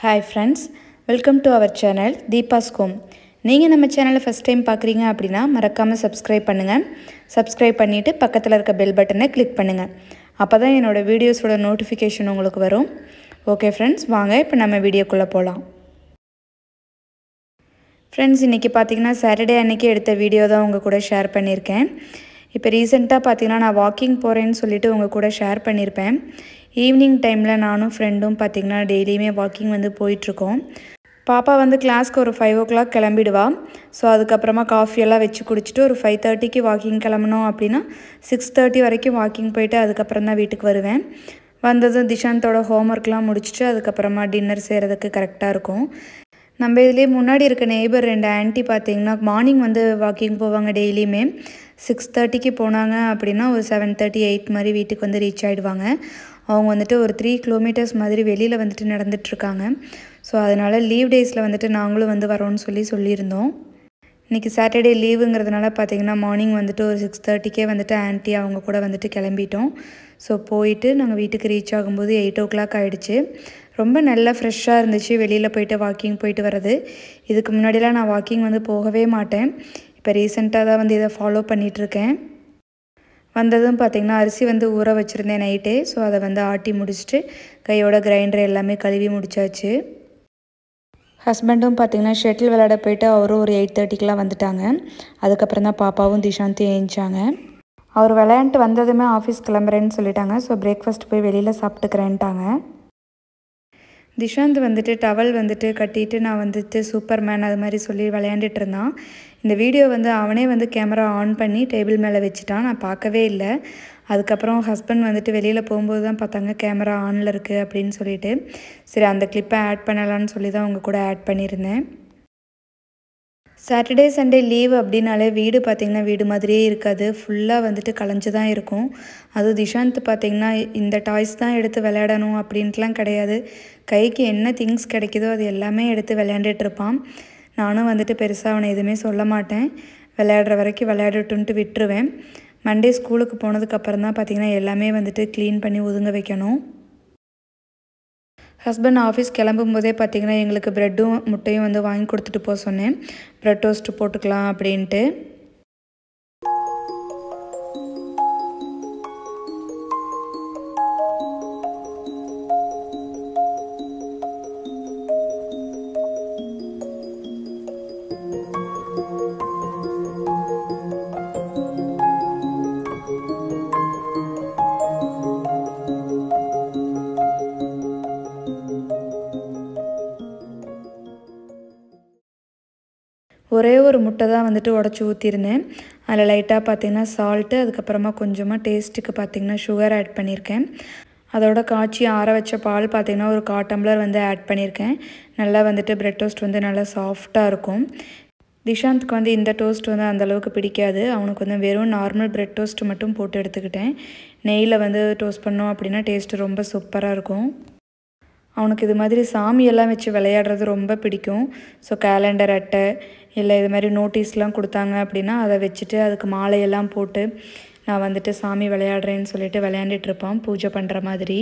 hi friends welcome to our channel Deepa's home நீங்கள் நம்ம சேனலை ஃபஸ்ட் டைம் பார்க்குறீங்க அப்படின்னா மறக்காமல் சப்ஸ்கிரைப் பண்ணுங்கள் சப்ஸ்கிரைப் பண்ணிவிட்டு பக்கத்தில் இருக்க பெல் பட்டனை கிளிக் பண்ணுங்கள் அப்போ தான் என்னோடய வீடியோஸோட நோட்டிஃபிகேஷன் உங்களுக்கு வரும் ஓகே ஃப்ரெண்ட்ஸ் வாங்க இப்போ நம்ம வீடியோக்குள்ளே போகலாம் ஃப்ரெண்ட்ஸ் இன்றைக்கி பார்த்தீங்கன்னா சாட்டர்டே அன்றைக்கி எடுத்த வீடியோ தான் உங்கள் கூட ஷேர் பண்ணியிருக்கேன் இப்போ ரீசெண்டாக பார்த்தீங்கன்னா நான் வாக்கிங் போகிறேன்னு சொல்லிட்டு உங்கள் கூட ஷேர் பண்ணியிருப்பேன் ஈவினிங் டைமில் நானும் ஃப்ரெண்டும் பார்த்திங்கன்னா டெய்லியுமே வாக்கிங் வந்து போயிட்டுருக்கோம் பாப்பா வந்து கிளாஸ்க்கு ஒரு ஃபைவ் ஓ கிளாக் கிளம்பிடுவா ஸோ அதுக்கப்புறமா காஃபியெல்லாம் வச்சு குடிச்சிட்டு ஒரு ஃபைவ் தேர்ட்டிக்கு வாக்கிங் கிளம்பணும் அப்படின்னா சிக்ஸ் தேர்ட்டி வரைக்கும் வாக்கிங் போயிட்டு அதுக்கப்புறம் தான் வீட்டுக்கு வருவேன் வந்ததும் திஷாந்தோட ஹோம்ஒர்க்லாம் முடிச்சுட்டு அதுக்கப்புறமா டின்னர் செய்கிறதுக்கு கரெக்டாக இருக்கும் நம்ம இதுலேயே முன்னாடி இருக்க நெய்பர் ரெண்டு ஆன்ட்டி பார்த்தீங்கன்னா மார்னிங் வந்து வாக்கிங் போவாங்க டெய்லியுமே சிக்ஸ் தேர்ட்டிக்கு போனாங்க அப்படின்னா ஒரு செவன் தேர்ட்டி எயிட் மாதிரி வீட்டுக்கு வந்து ரீச் ஆகிடுவாங்க அவங்க வந்துட்டு ஒரு த்ரீ கிலோமீட்டர்ஸ் மாதிரி வெளியில் வந்துட்டு நடந்துட்டுருக்காங்க ஸோ அதனால் லீவ் டேஸில் வந்துட்டு நாங்களும் வந்து வரோன்னு சொல்லி சொல்லியிருந்தோம் இன்றைக்கி சாட்டர்டே லீவுங்கிறதுனால பார்த்தீங்கன்னா மார்னிங் வந்துட்டு ஒரு சிக்ஸ் தேர்ட்டிக்கே வந்துட்டு ஆன்ட்டி அவங்க கூட வந்துட்டு கிளம்பிட்டோம் ஸோ போயிட்டு நாங்கள் வீட்டுக்கு ரீச் ஆகும்போது எயிட் ஓ கிளாக் ஆகிடுச்சு ரொம்ப நல்லா ஃப்ரெஷ்ஷாக இருந்துச்சு வெளியில் போயிட்டு வாக்கிங் போயிட்டு வர்றது இதுக்கு முன்னாடிலாம் நான் வாக்கிங் வந்து போகவே மாட்டேன் இப்போ ரீசெண்டாக தான் வந்து இதை ஃபாலோ பண்ணிகிட்ருக்கேன் வந்ததும் பார்த்திங்கன்னா அரிசி வந்து ஊற வச்சுருந்தேன் நைட்டே ஸோ அதை வந்து ஆட்டி முடிச்சுட்டு கையோட கிரைண்டர் எல்லாமே கழுவி முடிச்சாச்சு ஹஸ்பண்டும் பார்த்திங்கன்னா ஷட்டில் விளையாட போயிட்டு அவரும் ஒரு எயிட் தேர்ட்டிக்கெலாம் வந்துட்டாங்க அதுக்கப்புறம் தான் பாப்பாவும் திஷாந்தையும் ஏஞ்சாங்க அவர் விளையாண்டுட்டு வந்ததுமே ஆஃபீஸ் கிளம்புறேன்னு சொல்லிட்டாங்க ஸோ பிரேக்ஃபாஸ்ட் போய் வெளியில் சாப்பிட்டுக்கிறேன்ட்டாங்க திஷாந்த் வந்துட்டு டவல் வந்துட்டு கட்டிட்டு நான் வந்துட்டு சூப்பர் மேன் அது மாதிரி சொல்லி விளையாண்டுட்டு இருந்தான் இந்த வீடியோ வந்து அவனே வந்து கேமரா ஆன் பண்ணி டேபிள் மேலே வச்சுட்டான் நான் பார்க்கவே இல்லை அதுக்கப்புறம் ஹஸ்பண்ட் வந்துட்டு வெளியில் போகும்போது தான் பார்த்தாங்க கேமரா ஆனில் இருக்குது அப்படின்னு சொல்லிட்டு சரி அந்த கிளிப்பை ஆட் பண்ணலான்னு சொல்லி தான் உங்கள் கூட ஆட் பண்ணியிருந்தேன் சாட்டர்டே சண்டே லீவ் அப்படின்னாலே வீடு பார்த்திங்கன்னா வீடு மாதிரியே இருக்காது ஃபுல்லாக வந்துட்டு கலைஞ்சு தான் இருக்கும் அதுவும் திஷாந்த் பார்த்திங்கன்னா இந்த டாய்ஸ் தான் எடுத்து விளையாடணும் அப்படின்ட்டுலாம் கிடையாது கைக்கு என்ன திங்ஸ் கிடைக்குதோ அது எல்லாமே எடுத்து விளையாண்டுட்டு இருப்பான் நானும் வந்துட்டு பெருசாக அவனை எதுவுமே சொல்ல மாட்டேன் விளையாடுற வரைக்கும் விளையாடட்டுன்ட்டு விட்டுருவேன் மண்டே ஸ்கூலுக்கு போனதுக்கப்புறம் தான் பார்த்திங்கன்னா எல்லாமே வந்துட்டு க்ளீன் பண்ணி ஒதுங்க வைக்கணும் ஹஸ்பண்ட் ஆஃபீஸ் கிளம்பும் போதே பார்த்திங்கன்னா எங்களுக்கு ப்ரெட்டும் முட்டையும் வந்து வாங்கி கொடுத்துட்டு போக சொன்னேன் ப்ரெட் டோஸ்ட்டு போட்டுக்கலாம் அப்படின்ட்டு ஒரே ஒரு முட்டை தான் வந்துட்டு உடச்சி ஊற்றிருந்தேன் அதில் லைட்டாக பார்த்தீங்கன்னா சால்ட்டு அதுக்கப்புறமா கொஞ்சமாக டேஸ்ட்டுக்கு பார்த்தீங்கன்னா சுகர் ஆட் பண்ணியிருக்கேன் அதோட காய்ச்சி ஆற வச்ச பால் பார்த்திங்கன்னா ஒரு கா டம்ளர் வந்து ஆட் பண்ணியிருக்கேன் நல்லா வந்துட்டு ப்ரெட் டோஸ்ட் வந்து நல்லா சாஃப்டாக இருக்கும் திஷாந்த்க்கு வந்து இந்த டோஸ்ட் வந்து அந்தளவுக்கு பிடிக்காது அவனுக்கு வந்து வெறும் நார்மல் ப்ரெட் டோஸ்ட் மட்டும் போட்டு எடுத்துக்கிட்டேன் நெய்யில் வந்து டோஸ்ட் பண்ணோம் அப்படின்னா டேஸ்ட்டு ரொம்ப சூப்பராக இருக்கும் அவனுக்கு இது மாதிரி சாமியெல்லாம் வச்சு விளையாடுறது ரொம்ப பிடிக்கும் ஸோ கேலண்டர் அட்டை இல்லை இது மாதிரி நோட்டீஸ்லாம் கொடுத்தாங்க அப்படின்னா அதை வச்சுட்டு அதுக்கு மாலையெல்லாம் போட்டு நான் வந்துட்டு சாமி விளையாடுறேன்னு சொல்லிட்டு விளையாண்டுட்ருப்பான் பூஜை பண்ணுற மாதிரி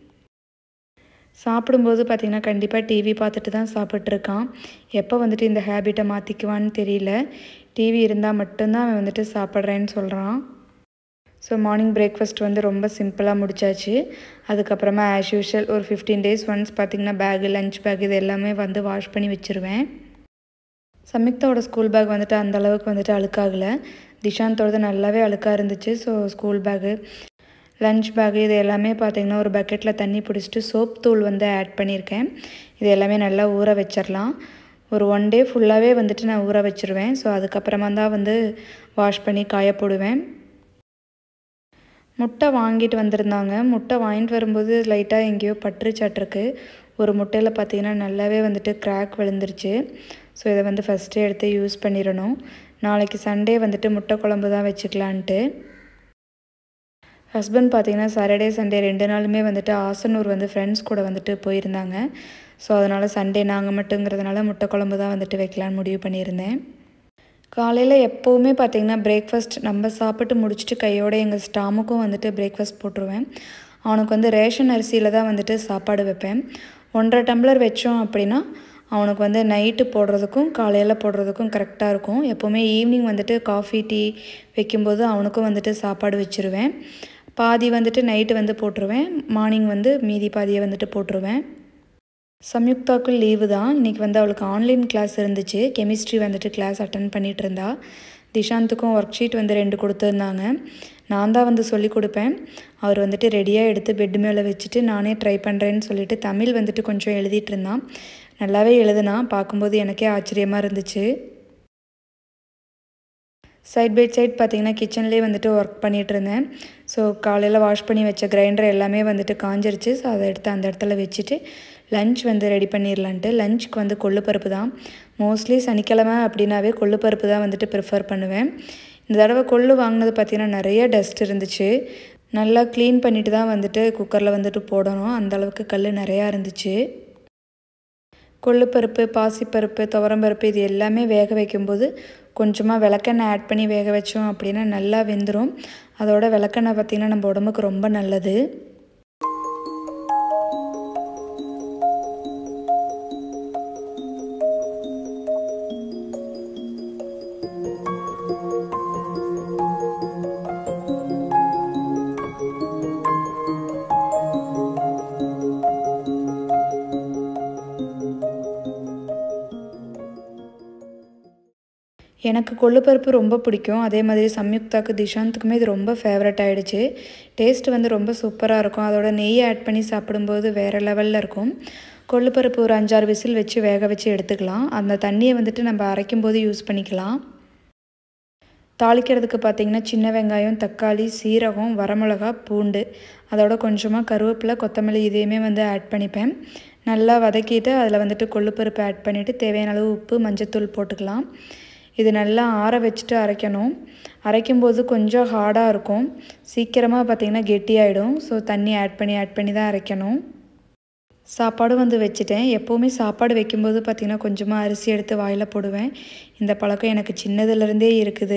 சாப்பிடும்போது பார்த்திங்கன்னா கண்டிப்பாக டிவி பார்த்துட்டு தான் சாப்பிட்ருக்கான் எப்போ வந்துட்டு இந்த ஹேபிட்டை மாற்றிக்குவான்னு தெரியல டிவி இருந்தால் மட்டும்தான் அவன் வந்துட்டு சாப்பிட்றேன்னு சொல்கிறான் ஸோ மார்னிங் பிரேக்ஃபாஸ்ட் வந்து ரொம்ப சிம்பிளாக முடிச்சாச்சு அதுக்கப்புறமா ஆஸ் யூஷுவல் ஒரு ஃபிஃப்டீன் டேஸ் ஒன்ஸ் பார்த்திங்கன்னா பேகு லஞ்ச் பேக் இது எல்லாமே வந்து வாஷ் பண்ணி வச்சுருவேன் சம்யுக்தாவோட ஸ்கூல் பேக் வந்துட்டு அந்த அளவுக்கு வந்துட்டு அழுக்காகலை திஷாந்தோடது நல்லாவே அழுக்காக இருந்துச்சு so school bag lunch bag இது எல்லாமே பார்த்திங்கன்னா ஒரு பக்கெட்டில் தண்ணி பிடிச்சிட்டு சோப் தூள் வந்து ஆட் பண்ணியிருக்கேன் இது எல்லாமே நல்லா ஊற வச்சிடலாம் ஒரு ஒன் டே ஃபுல்லாகவே வந்துட்டு நான் ஊற வச்சுருவேன் ஸோ அதுக்கப்புறமா தான் வந்து வாஷ் பண்ணி காய போடுவேன் முட்டை வாங்கிட்டு வந்திருந்தாங்க முட்டை வாங்கிட்டு வரும்போது லைட்டாக எங்கேயோ பற்றுச்சாட்டிருக்கு ஒரு முட்டையில் பார்த்தீங்கன்னா நல்லாவே வந்துட்டு கிராக் விழுந்துருச்சு ஸோ இதை வந்து ஃபஸ்ட்டே எடுத்து யூஸ் பண்ணிடணும் நாளைக்கு சண்டே வந்துட்டு முட்டை குழம்பு தான் வச்சுக்கலான்ட்டு ஹஸ்பண்ட் பார்த்திங்கன்னா சாட்டர்டே சண்டே ரெண்டு நாளுமே வந்துட்டு ஆசனூர் வந்து ஃப்ரெண்ட்ஸ் கூட வந்துட்டு போயிருந்தாங்க ஸோ அதனால் சண்டே நாங்கள் மட்டுங்கிறதுனால முட்டை குழம்பு தான் வந்துட்டு வைக்கலான்னு முடிவு பண்ணியிருந்தேன் காலையில் எப்போவுமே பார்த்திங்கன்னா பிரேக்ஃபாஸ்ட் நம்ம சாப்பிட்டு முடிச்சுட்டு கையோட எங்கள் ஸ்டாமுக்கும் வந்துட்டு பிரேக்ஃபாஸ்ட் போட்டுருவேன் அவனுக்கு வந்து ரேஷன் அரிசியில் தான் வந்துட்டு சாப்பாடு வைப்பேன் ஒன்றரை டம்ளர் வச்சோம் அப்படின்னா அவனுக்கு வந்து நைட்டு போடுறதுக்கும் காலையில் போடுறதுக்கும் கரெக்டாக இருக்கும் எப்போவுமே ஈவினிங் வந்துட்டு காஃபி டீ வைக்கும்போது அவனுக்கும் வந்துட்டு சாப்பாடு வச்சுருவேன் பாதி வந்துட்டு நைட்டு வந்து போட்டுருவேன் மார்னிங் வந்து மீதி பாதியை வந்துட்டு போட்டுருவேன் சம்யுக்தாவுக்கு லீவு தான் இன்றைக்கி வந்து அவளுக்கு ஆன்லைன் கிளாஸ் இருந்துச்சு கெமிஸ்ட்ரி வந்துட்டு கிளாஸ் அட்டன் பண்ணிகிட்டு இருந்தா திஷாந்துக்கும் ஒர்க் ஷீட் வந்து ரெண்டு கொடுத்துருந்தாங்க நான் தான் வந்து சொல்லி கொடுப்பேன் அவர் வந்துட்டு ரெடியாக எடுத்து பெட் மேலே வச்சுட்டு நானே ட்ரை பண்ணுறேன்னு சொல்லிட்டு தமிழ் வந்துட்டு கொஞ்சம் எழுதிட்டு இருந்தான் நல்லாவே எழுதுனா பார்க்கும்போது எனக்கே ஆச்சரியமாக இருந்துச்சு சைட் பை சைட் பார்த்தீங்கன்னா கிச்சன்லேயே வந்துட்டு ஒர்க் பண்ணிகிட்டு இருந்தேன் ஸோ காலையில் வாஷ் பண்ணி வச்ச கிரைண்டர் எல்லாமே வந்துட்டு காஞ்சிருச்சு ஸோ அதை எடுத்து அந்த இடத்துல வச்சுட்டு லஞ்ச் வந்து ரெடி பண்ணிடலான்ட்டு லஞ்சுக்கு வந்து கொள்ளுப்பருப்பு தான் மோஸ்ட்லி சனிக்கிழமை அப்படின்னாவே கொள்ளுப்பருப்பு தான் வந்துட்டு ப்ரிஃபர் பண்ணுவேன் இந்த தடவை கொள்ளு வாங்கினது பார்த்திங்கன்னா நிறைய டஸ்ட் இருந்துச்சு நல்லா க்ளீன் பண்ணிட்டு தான் வந்துட்டு குக்கரில் வந்துட்டு போடணும் அந்த அளவுக்கு கல் நிறையா இருந்துச்சு கொள்ளுப்பருப்பு பாசிப்பருப்பு துவரம்பருப்பு இது எல்லாமே வேக வைக்கும்போது கொஞ்சமாக விளக்கெண்ணெய் ஆட் பண்ணி வேக வச்சோம் அப்படின்னா நல்லா வெந்துடும் அதோட விளக்கெண்ணெய் பார்த்திங்கன்னா நம்ம உடம்புக்கு ரொம்ப நல்லது எனக்கு கொள்ளுப்பருப்பு ரொம்ப பிடிக்கும் அதே மாதிரி சம்யுக்தாக்கு திஷாந்துக்குமே இது ரொம்ப ஃபேவரட் ஆகிடுச்சு டேஸ்ட் வந்து ரொம்ப சூப்பராக இருக்கும் அதோட நெய் ஆட் பண்ணி சாப்பிடும்போது வேறு லெவலில் இருக்கும் கொள்ளுப்பருப்பு ஒரு அஞ்சாறு விசில் வச்சு வேக வச்சு எடுத்துக்கலாம் அந்த தண்ணியை வந்துட்டு நம்ம அரைக்கும் போது யூஸ் பண்ணிக்கலாம் தாளிக்கிறதுக்கு பார்த்திங்கன்னா சின்ன வெங்காயம் தக்காளி சீரகம் வரமிளகா பூண்டு அதோட கொஞ்சமாக கருவேப்பிலை கொத்தமல்லி இதையுமே வந்து ஆட் பண்ணிப்பேன் நல்லா வதக்கிட்டு அதில் வந்துட்டு கொள்ளுப்பருப்பு ஆட் பண்ணிவிட்டு தேவையான அளவு உப்பு மஞ்சத்தூள் போட்டுக்கலாம் இது நல்லா ஆற வச்சுட்டு அரைக்கணும் அரைக்கும்போது கொஞ்சம் ஹார்டாக இருக்கும் சீக்கிரமாக பார்த்திங்கன்னா கெட்டியாயிடும் ஸோ தண்ணி ஆட் பண்ணி ஆட் பண்ணி தான் அரைக்கணும் சாப்பாடும் வந்து வச்சுட்டேன் எப்போவுமே சாப்பாடு வைக்கும்போது பார்த்திங்கன்னா கொஞ்சமாக அரிசி எடுத்து வாயில் போடுவேன் இந்த பழக்கம் எனக்கு சின்னதுலேருந்தே இருக்குது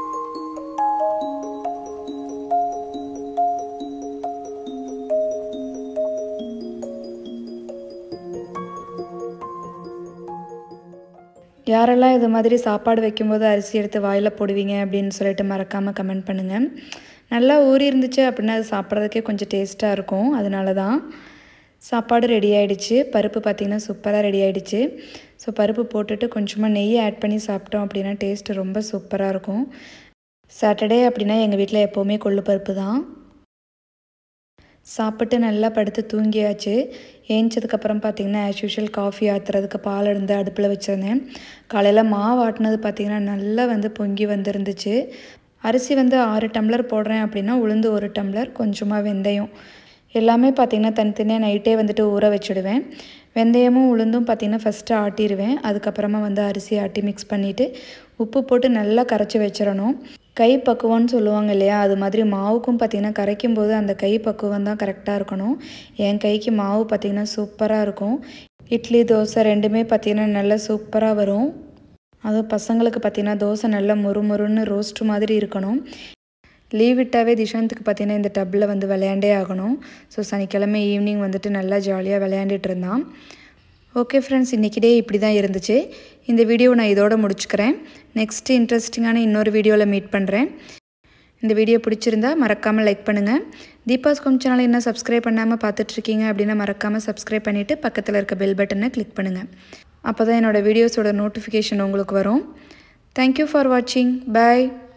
யாரெல்லாம் இது மாதிரி சாப்பாடு வைக்கும்போது அரிசி எடுத்து வாயில் போடுவீங்க அப்படின்னு சொல்லிட்டு மறக்காமல் கமெண்ட் பண்ணுங்கள் நல்லா ஊறி இருந்துச்சு அப்படின்னா அது சாப்பிட்றதுக்கே கொஞ்சம் டேஸ்ட்டாக இருக்கும் அதனால தான் சாப்பாடு ரெடி ஆகிடுச்சு பருப்பு பார்த்திங்கன்னா சூப்பராக ரெடி ஆகிடுச்சு ஸோ பருப்பு போட்டுட்டு கொஞ்சமாக நெய் ஆட் பண்ணி சாப்பிட்டோம் அப்படின்னா டேஸ்ட்டு ரொம்ப சூப்பராக இருக்கும் சாட்டர்டே அப்படின்னா எங்கள் வீட்டில் எப்போவுமே கொள்ளு பருப்பு தான் சாப்பிட்டு நல்லா படுத்து தூங்கியாச்சு ஏஞ்சதுக்கப்புறம் பார்த்திங்கன்னா ஆஸ் யூஷுவல் காஃபி ஆற்றுறதுக்கு பால் இருந்து அடுப்பில் வச்சுருந்தேன் காலையில் மாவு ஆட்டினது பார்த்திங்கன்னா நல்லா வந்து பொங்கி வந்துருந்துச்சு அரிசி வந்து ஆறு டம்ளர் போடுறேன் அப்படின்னா உளுந்து ஒரு டம்ளர் கொஞ்சமாக வெந்தயம் எல்லாமே பார்த்திங்கன்னா தனித்தனியாக நைட்டே வந்துட்டு ஊற வச்சுடுவேன் வெந்தயமும் உளுந்தும் பார்த்திங்கன்னா ஃபஸ்ட்டு ஆட்டிடுவேன் அதுக்கப்புறமா வந்து அரிசி ஆட்டி மிக்ஸ் பண்ணிவிட்டு உப்பு போட்டு நல்லா கரைச்சி வச்சிடணும் கை பக்குவம்னு சொல்லுவாங்க இல்லையா அது மாதிரி மாவுக்கும் பார்த்திங்கன்னா கரைக்கும் போது அந்த கை பக்குவம் தான் கரெக்டாக இருக்கணும் என் கைக்கு மாவு பார்த்திங்கன்னா சூப்பராக இருக்கும் இட்லி தோசை ரெண்டுமே பார்த்திங்கன்னா நல்லா சூப்பராக வரும் அதுவும் பசங்களுக்கு பார்த்திங்கன்னா தோசை நல்லா மொறு மொறுன்னு ரோஸ்ட் மாதிரி இருக்கணும் லீவ் விட்டாவே திஷாந்துக்கு பார்த்தீங்கன்னா இந்த டப்பில் வந்து விளையாண்டே ஆகணும் ஸோ சனிக்கிழமை ஈவினிங் வந்துட்டு நல்லா ஜாலியாக விளையாண்டுட்டு இருந்தான் ஓகே ஃப்ரெண்ட்ஸ் இன்றைக்கி டே இப்படி தான் இருந்துச்சு இந்த வீடியோ நான் இதோட முடிச்சுக்கிறேன் நெக்ஸ்ட்டு இன்ட்ரெஸ்டிங்கான இன்னொரு வீடியோவில் மீட் பண்ணுறேன் இந்த வீடியோ பிடிச்சிருந்தா மறக்காமல் லைக் பண்ணுங்கள் தீபாஸ் கோம் சேனலை என்ன சப்ஸ்கிரைப் பண்ணாமல் பார்த்துட்ருக்கீங்க அப்படின்னா மறக்காமல் சப்ஸ்கிரைப் பண்ணிவிட்டு பக்கத்தில் இருக்க பெல் பட்டனை கிளிக் பண்ணுங்கள் அப்போ தான் என்னோடய வீடியோஸோட நோட்டிஃபிகேஷன் உங்களுக்கு வரும் தேங்க்யூ ஃபார் வாட்சிங் பாய்